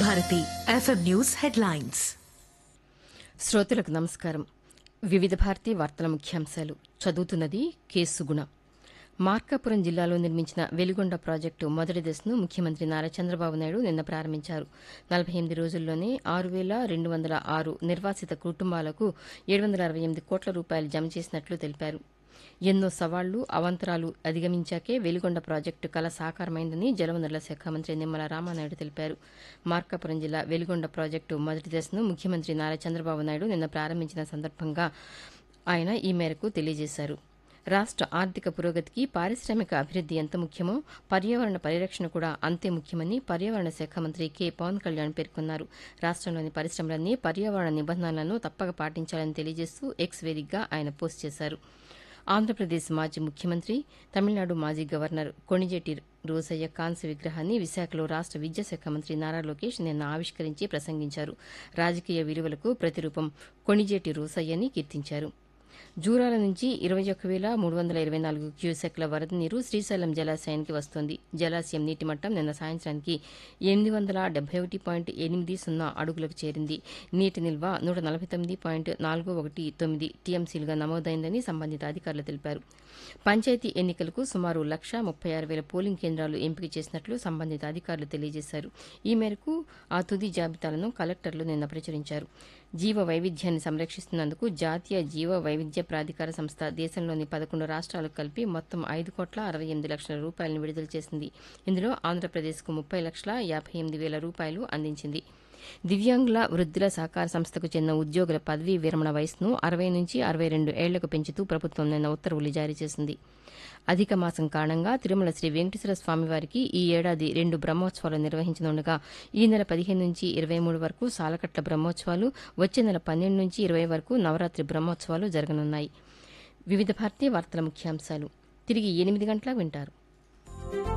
Bharati FM news headlines శ్రోతలకు నమస్కారం వివిధ భారతి వార్తల ముఖ్యాంశాలు చదువుతున్నది కేసుగుణ మార్కాపురం జిల్లాలో నిర్మించిన వెలుగొండ ప్రాజెక్టు మొదటి దశను ముఖ్యమంత్రి నారా చంద్రబాబు నాయుడు నిన్న ప్రారంభించారు నలభై ఎనిమిది రోజుల్లోనే ఆరు వేల రెండు వందల ఆరు నిర్వాసిత కుటుంబాలకు ఏడు వందల అరవై ఎనిమిది కోట్ల రూపాయలు జమ చేసినట్లు తెలిపారు ఎన్నో సవాళ్లు అవంతరాలు అధిగమించాకే వెలుగొండ ప్రాజెక్టు కల సాకారమైందని జలవనరుల శాఖ మంత్రి నిమ్మల రామానాయుడు తెలిపారు మార్కాపురం జిల్లా వెలుగొండ ప్రాజెక్టు మొదటి దశను ముఖ్యమంత్రి నారా చంద్రబాబు నాయుడు నిన్న ప్రారంభించిన సందర్భంగా ఆయన ఈ మేరకు తెలియజేశారు రాష్ట ఆర్థిక పురోగతికి పారిశ్రామిక అభివృద్ది ఎంత ముఖ్యమో పర్యావరణ పరిరక్షణ కూడా అంతే ముఖ్యమని పర్యావరణ శాఖ మంత్రి కె పవన్ కళ్యాణ్ పేర్కొన్నారు రాష్టంలోని పరిశ్రమలన్నీ పర్యావరణ నిబంధనలను తప్పక పాటించాలని తెలియజేస్తూ ఎక్స్ వేదికగా ఆయన పోస్ట్ చేశారు ఆంధ్రప్రదేశ్ మాజీ ముఖ్యమంత్రి తమిళనాడు మాజీ గవర్నర్ కొణిజేటి రోసయ్య కాంస్య విగ్రహాన్ని విశాఖలో రాష్ట విద్యాశాఖ మంత్రి నారా లోకేష్ నిన్న ఆవిష్కరించి ప్రసంగించారు రాజకీయ విలువలకు ప్రతిరూపం కొణిజేటి రోసయ్యని కీర్తించారు జూరాల నుంచి ఇరవై ఒక్క వేల మూడు వందల ఇరవై నాలుగు క్యూసెక్ల వరద నీరు శ్రీశైలం జలాశయానికి వస్తోంది జలాశయం నీటి మట్టం నిన్న సాయంత్రానికి ఎనిమిది వందల డెబ్బై ఒకటి పాయింట్ ఎనిమిది సున్నా అడుగులకు చేరింది నీటి నిల్వ నూట నలభై తొమ్మిది పాయింట్ నాలుగు ఒకటి తొమ్మిది టీఎంసీలుగా నమోదైందని సంబంధిత అధికారులు తెలిపారు పంచాయతీ ఎన్నికలకు సుమారు లక్ష ముప్పై ఆరు వేల పోలింగ్ కేంద్రాలు ఎంపిక చేసినట్లు సంబంధిత అధికారులు తెలియజేశారు ఈ మేరకు ఆ తుది జాబితాలను కలెక్టర్లు నిన్న ప్రచురించారు జీవ వైవిధ్యాన్ని సంరక్షిస్తున్నందుకు జాతీయ జీవ వైవిధ్య ప్రాధికార సంస్థ దేశంలోని పదకొండు రాష్ట్రాలకు కలిపి మొత్తం ఐదు కోట్ల అరవై ఎనిమిది లక్షల రూపాయలను విడుదల చేసింది ఇందులో ఆంధ్రప్రదేశ్కు ముప్పై లక్షల యాభై ఎనిమిది వేల రూపాయలు అందించింది దివ్యాంగుల వృద్ధుల సహకార సంస్థకు చెందిన ఉద్యోగుల పదవీ విరమణ వయసును అరవై నుంచి అరవై రెండు ఏళ్లకు పెంచుతూ ప్రభుత్వం నిన్న ఉత్తర్వులు జారీ చేసింది అధిక మాసం కారణంగా తిరుమల శ్రీ వెంకటేశ్వర స్వామివారికి ఈ ఏడాది రెండు బ్రహ్మోత్సవాలు నిర్వహించనుండగా ఈ నెల పదిహేను నుంచి ఇరవై మూడు వరకు సాలకట్ల బ్రహ్మోత్సవాలు వచ్చే నెల పన్నెండు నుంచి ఇరవై వరకు నవరాత్రి బ్రహ్మోత్సవాలు జరగనున్నాయి వివిధ భారతీయ వార్తల ముఖ్యాంశాలు తిరిగి ఎనిమిది గంటల వింటారు